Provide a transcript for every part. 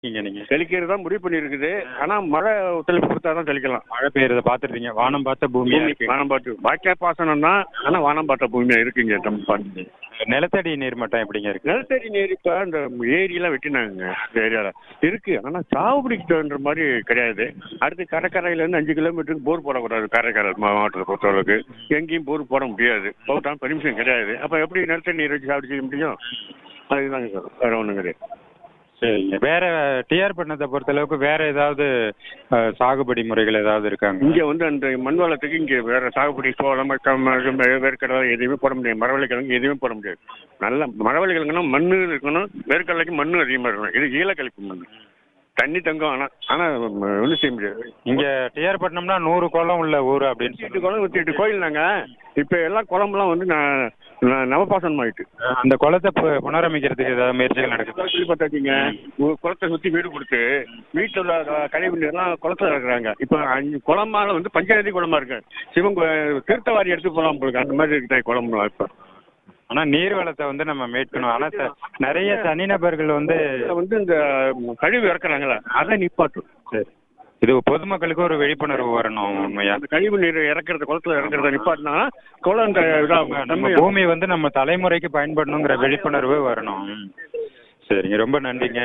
நீங்க நீங்க தெளிக்கிறது தான் முடிவு பண்ணியிருக்குது ஆனா மழை ஒத்துழைப்பு கொடுத்தா தான் தெளிக்கலாம் மழை பெய்யறத பாத்துருக்கீங்க வானம் பார்த்த பூமியா பூமி இருக்கு வானம் பார்த்து வாய்க்கால் பாசனம் தான் ஆனா வானம் பார்த்த பூமியா இருக்குங்க நம்ம பாட்டு நிலத்தடி நீர் மட்டம் எப்படிங்க இருக்கு நிலத்தடி நீர் இப்போ இந்த ஏரியெல்லாம் வெட்டினாங்க இந்த ஏரியாவில் இருக்கு ஆனால் சாகுபடிக்கு தகுந்த மாதிரி கிடையாது அடுத்து கடற்கரையிலேருந்து அஞ்சு கிலோமீட்டருக்கு போர் போடக்கூடாது காரைக்கால் மாவட்டத்தை பொறுத்தளவுக்கு எங்கேயும் போர் போட முடியாது போட்டால் பெர்மிஷன் கிடையாது அப்போ எப்படி நிலத்தடி நீர் வச்சு சாகுபடி செய்ய முடியும் அதுதாங்க சார் வேற ஒன்றும் கிடையாது சரிங்க வேற டிஆர் பண்ணதை பொறுத்த அளவுக்கு வேற ஏதாவது அஹ், சாகுபடி முறைகள் ஏதாவது இருக்காங்க இங்கே வந்து அந்த மண் வளத்துக்கு இங்கே வேற சாகுபடி சோளம் கம்- வேர்க்கடலை எதுவுமே போட முடியாது மரவள்ளி கிழங்கு எதுவுமே போட முடியாது நல்ல மரவள்ளி கிழங்குனா மண் இருக்கணும் வேர்க்கடலைக்கு மண் அதிகமாக இருக்கணும் இது ஈழக்கழிப்பு மண் தண்ணி தங்கம் ஆனால் ஆனால் ஒன்றும் செய்ய முடியாது இங்க டிஆர் பட்டினம்னா நூறு குளம் உள்ள ஊர் அப்படின்னு நூற்றி எட்டு சொல்லுவாங்க குளம் நூற்றி எட்டு கோயில் நாங்கள் இப்போ எல்லாம் குளம்லாம் வந்து நான் நான் நவபாசனம் ஆயிட்டு அந்த குளத்தை பு- புனரமைக்கிறதுக்கு ஏதாவது முயற்சிகள் நடக்குது சொல்லி பார்த்தாச்சிங்க ஒரு குளத்தை சுற்றி வீடு கொடுத்து வீட்டில் உள்ள க- கழிவு நீர்லாம் குளத்துல இருக்கிறாங்க இப்போ அஞ்சு குளமால வந்து பஞ்சாயத்து குளமா இருக்கு சிவன் கோ- தீர்த்தவாரி எடுத்து போகலாம் போலுக்கு அந்த மாதிரி இருக்குது குளம் இப்போ ஆனா நீர் வளத்தை வந்து நம்ம மீட்கணும் ஆனா த- நிறைய தனிநபர்கள் வந்து இதுல வந்து இந்த கழிவு இறக்குறாங்களே அதை நிப்பாட்டும் சரி இது பொதுமக்களுக்கு ஒரு விழிப்புணர்வு வரணும் உண்மையா அந்த கழிவு நீர் இறக்குறது குளத்துல இறக்குறத நிப்பாட்டினா குளம் இந்த இதாகும் நம்ம தன்மை பூமி வந்து நம்ம தலைமுறைக்கு பயன்படணுங்கிற விழிப்புணர்வு வரணும் சரிங்க ரொம்ப நன்றிங்க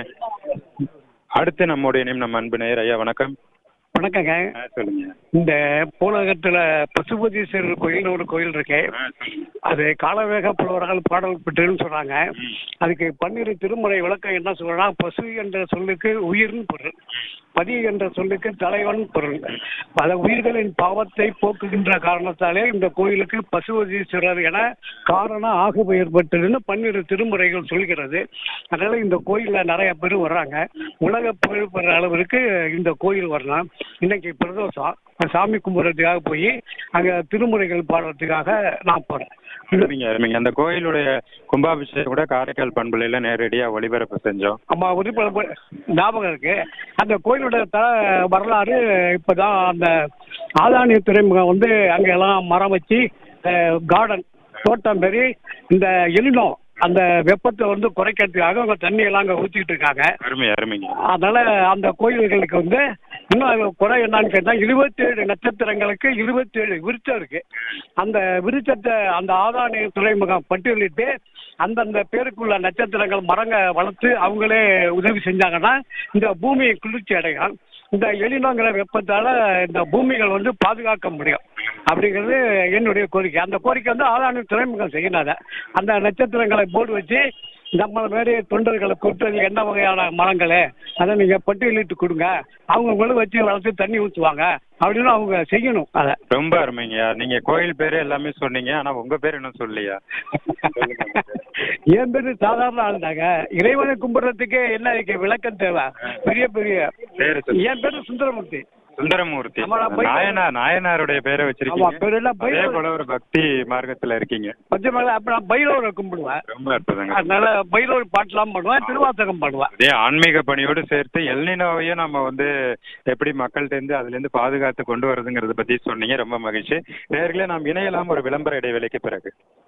அடுத்து நம்முடைய நேம் நம்ம அன்பு நேயர் ஐயா வணக்கம் வணக்கங்க ஆ, சொல்லுங்க இந்த பூலகத்துல பசுபதீஸ்வரர் கோயில்னு ஒரு கோயில் இருக்கு ஆ, சொல்லுங்க. அது காலவேக புலவரால் பாடல் பெற்றுன்னு சொல்றாங்க அதுக்கு பன்னிரு திருமுறை விளக்கம் என்ன சொல்றா பசு என்ற சொல்லுக்கு உயிர்னு பொருள் பதி என்ற சொல்லுக்கு தலைவன் பொருள் பல உயிர்களின் பாவத்தை போக்குகின்ற காரணத்தாலே இந்த கோயிலுக்கு பசுபதீஸ்வரர் என காரணம் ஆகு ஏற்பட்டதுன்னு பன்னிரு திருமுறைகள் சொல்கிறது அதனால இந்த கோயில்ல நிறைய பேர் வர்றாங்க உலக புகழ் பெற அளவிற்கு இந்த கோயில் வரலாம் இன்னைக்கு பிரதோஷம் சாமி கும்பிட்றதுக்காக போய் அங்க திருமுறைகள் பாடுறதுக்காக நான் போறேன் அருமைங்க அருமைங்க அந்த கோயிலுடைய கும்பாபிஷேகம் கூட காரைக்கால் பண்பலையில நேரடியா ஒளிபரப்பு செஞ்சோம் அம்மா உறுப்பினர் ப- ஞாபகம் இருக்கு அந்த கோயிலோட த வரலாறு இப்பதான் அந்த ஆதானிய துறைமுகம் வந்து அங்க எல்லாம் மரம் வச்சு கார்டன் தோட்டம் மாரி இந்த எலினோ அந்த வெப்பத்தை வந்து குறைக்கிறதுக்காக அவங்க தண்ணி எல்லாம் அங்க ஊத்திட்டு இருக்காங்க அருமை அருமைங்க அதனால அந்த கோயில்களுக்கு வந்து இன்னும் அது குறை என்னன்னு கேட்டா இருபத்தேழு நட்சத்திரங்களுக்கு இருபத்தேழு விருச்சம் இருக்கு அந்த விருச்சத்தை அந்த ஆதானிய துறைமுகம் பட்டியலிட்டு அந்தந்த பேருக்குள்ள நட்சத்திரங்கள் மரங்க வளர்த்து அவங்களே உதவி செஞ்சாங்கன்னா இந்த பூமி குளிர்ச்சி அடையும் இந்த எலினோங்கிற வெப்பத்தால இந்த பூமிகள் வந்து பாதுகாக்க முடியும் அப்படிங்கிறது என்னுடைய கோரிக்கை அந்த கோரிக்கை வந்து ஆதானிய துறைமுகம் செய்யணும் அதை அந்த நட்சத்திரங்களை போர்டு வச்சு நம்ம மாதிரி தொண்டர்களை கூப்பிட்டு என்ன வகையான மரங்களே அதை நீங்க பட்டியலிட்டு கொடுங்க அவங்க கூட வச்சு வளர்த்து தண்ணி ஊற்றுவாங்க அப்படின்னு அவங்க செய்யணும் அதை ரொம்ப அருமைங்க நீங்க கோயில் பேரு எல்லாமே சொன்னீங்க ஆனா உங்க பேர் இன்னும் சொல்லலையா என் பேரு சாதாரண ஆள் தாங்க இறைவனை கும்பிடுறதுக்கு என்ன இதுக்கு விளக்கம் தேவை பெரிய பெரிய பேரு சொல்லுங்க. என் பேரு சுந்தரமூர்த்தி சுந்தரமூர்த்தி ஆமா, நான் போய்- நாயனார் நாயனாருடைய பேரை ஆமா வச்சிருக்கீங்க பேர் எல்லாம் அதே பைரவர் போல ஒரு பக்தி மார்க்கத்துல இருக்கீங்க பச்சை அப்ப நான் பைரவரை கும்பிடுவேன் ரொம்ப அற்புதங்க அதனால பைரவர் பாட்டுலாம் பண்ணுவேன் திருவாசகம் பாடுவேன் அதே ஆன்மீக பணியோடு சேர்த்து எல்னினோவையும் நம்ம வந்து எப்படி மக்கள்கிட்ட இருந்து அதுல இருந்து பாதுகாத்து கொண்டு வரதுங்கிறத பத்தி சொன்னீங்க ரொம்ப மகிழ்ச்சி நேர்களே நாம் இணையலாம் ஒரு விளம்பர இடைவேளைக்கு பிறகு